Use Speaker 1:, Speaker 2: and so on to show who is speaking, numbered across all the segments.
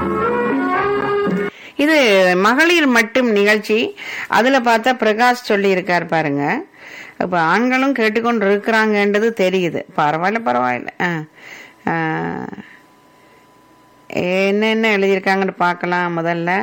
Speaker 1: இது மகளிர் மட்டும் நிகழ்ச்சி அதுல பார்த்தா பிரகாஷ் சொல்லி இருக்கார் பாருங்க இப்ப ஆண்களும் கேட்டுக்கொண்டு இருக்கிறாங்கன்றது தெரியுது பரவாயில்ல பரவாயில்ல ஆ. ஆ. என்னென்ன எழுதியிருக்காங்கன்னு பார்க்கலாம் முதல்ல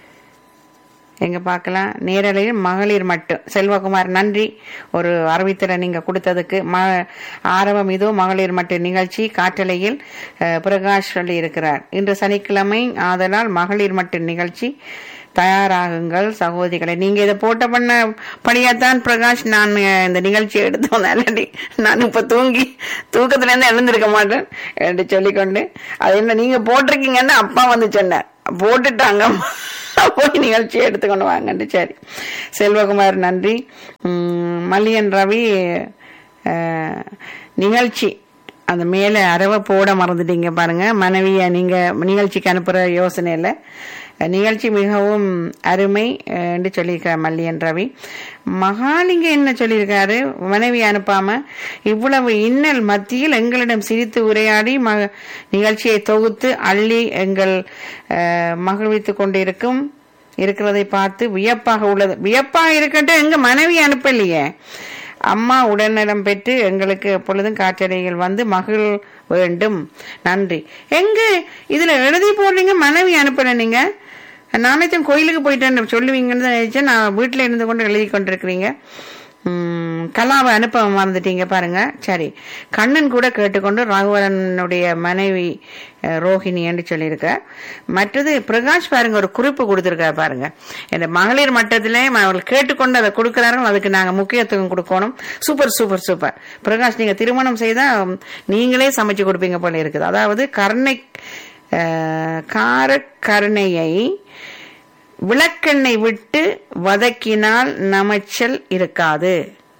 Speaker 1: எங்க பார்க்கலாம் நேரலையில் மகளிர் மட்டும் செல்வகுமார் நன்றி ஒரு அறிவித்தலை நீங்க கொடுத்ததுக்கு ம ஆரம்பம் இதோ மகளிர் மட்டும் நிகழ்ச்சி காற்றலையில் அஹ், பிரகாஷ் சொல்லி இருக்கிறார் இன்று சனிக்கிழமை ஆதலால் மகளிர் மட்டும் நிகழ்ச்சி தயாராகுங்கள் சகோதரிகளை நீங்க இதை போட்ட பண்ண படியாத்தான் பிரகாஷ் நான் அஹ், இந்த நிகழ்ச்சியை எடுத்து வந்தேன் நான் இப்ப தூங்கி தூக்கத்துல இருந்து எழுந்திருக்க மாட்டேன் என்று சொல்லிக்கொண்டு அது என்ன நீங்க போட்டிருக்கீங்கன்னு அப்பா வந்து சொன்னார் போட்டுட்டாங்க போய் நிகழ்ச்சியை எடுத்துக்கொண்டு வாங்கன்னு சரி செல்வகுமார் நன்றி உம், மல்லியன் ரவி அஹ், நிகழ்ச்சி அந்த மேலே அரவை போட மறந்துட்டீங்க பாருங்க மனைவியை நீங்க நிகழ்ச்சிக்கு அனுப்புற யோசனை இல்லை நிகழ்ச்சி மிகவும் அருமை அஹ், என்று சொல்லியிருக்கார் மல்லியன் ரவி மகாலிங்க என்ன சொல்லியிருக்காரு மனைவி அனுப்பாம இவ்வளவு இன்னல் மத்தியில் எங்களிடம் சிரித்து உரையாடி ம நிகழ்ச்சியை தொகுத்து அள்ளி எங்கள் அஹ், மகிழ்வித்துக் கொண்டிருக்கும் இருக்கிறதை பார்த்து வியப்பாக உள்ளது வியப்பாக இருக்கட்டும் எங்க மனைவி அனுப்பலையே அம்மா உடல்நலம் பெற்று எங்களுக்கு எப்பொழுதும் காற்றறைகள் வந்து மகிழ் வேண்டும் நன்றி எங்க இதுல எழுதி போடுறீங்க மனைவி அனுப்பல நீங்க நானேச்சும் கோயிலுக்கு போயிட்டேன்னு சொல்லுவீங்கன்னு தான் நினைச்சேன் நான் வீட்டுல இருந்து கொண்டு எழுதி கொண்டிருக்கிறீங்க உம், கலாவை அனுப்ப மறந்துட்டீங்க பாருங்க சரி கண்ணன் கூட கேட்டுக்கொண்டு ராகவரனுடைய மனைவி அஹ், ரோஹிணி என்று சொல்லியிருக்க மற்றது பிரகாஷ் பாருங்க ஒரு குறிப்பு கொடுத்திருக்காரு பாருங்க இந்த மகளிர் மட்டத்திலே அவர்கள் கேட்டுக்கொண்டு அதை கொடுக்கிறார்கள் அதுக்கு நாங்க முக்கியத்துவம் கொடுக்கணும் சூப்பர் சூப்பர் சூப்பர் பிரகாஷ் நீங்க திருமணம் செய்தா உம், நீங்களே சமைச்சு கொடுப்பீங்க போல இருக்குது அதாவது கருணை அஹ், கார கருணையை விளக்கெண்ணெய் விட்டு வதக்கினால் நமைச்சல் இருக்காது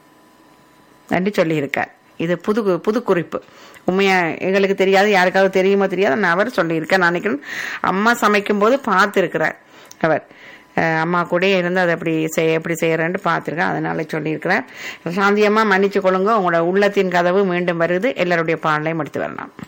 Speaker 1: என்று சொல்லியிருக்கார் இது புது புது குறிப்பு உண்மையா எங்களுக்கு தெரியாது யாருக்காவது தெரியுமோ தெரியாது நான் அவர் சொல்லியிருக்கேன் நான் நினைக்கிறேன் அம்மா சமைக்கும் போது பார்த்துருக்கிறார் அவர் அஹ் அம்மா கூட இருந்து அதை எப்படி செய்ய எப்படி செய்யறேன்னு பார்த்துருக்கேன் அதனால சொல்லியிருக்கிறார் சாந்தியம்மா மன்னிச்சு கொள்ளுங்க உங்களோட உள்ளத்தின் கதவு மீண்டும் வருது எல்லாருடைய பாடலையும் எடுத்து வரலாம்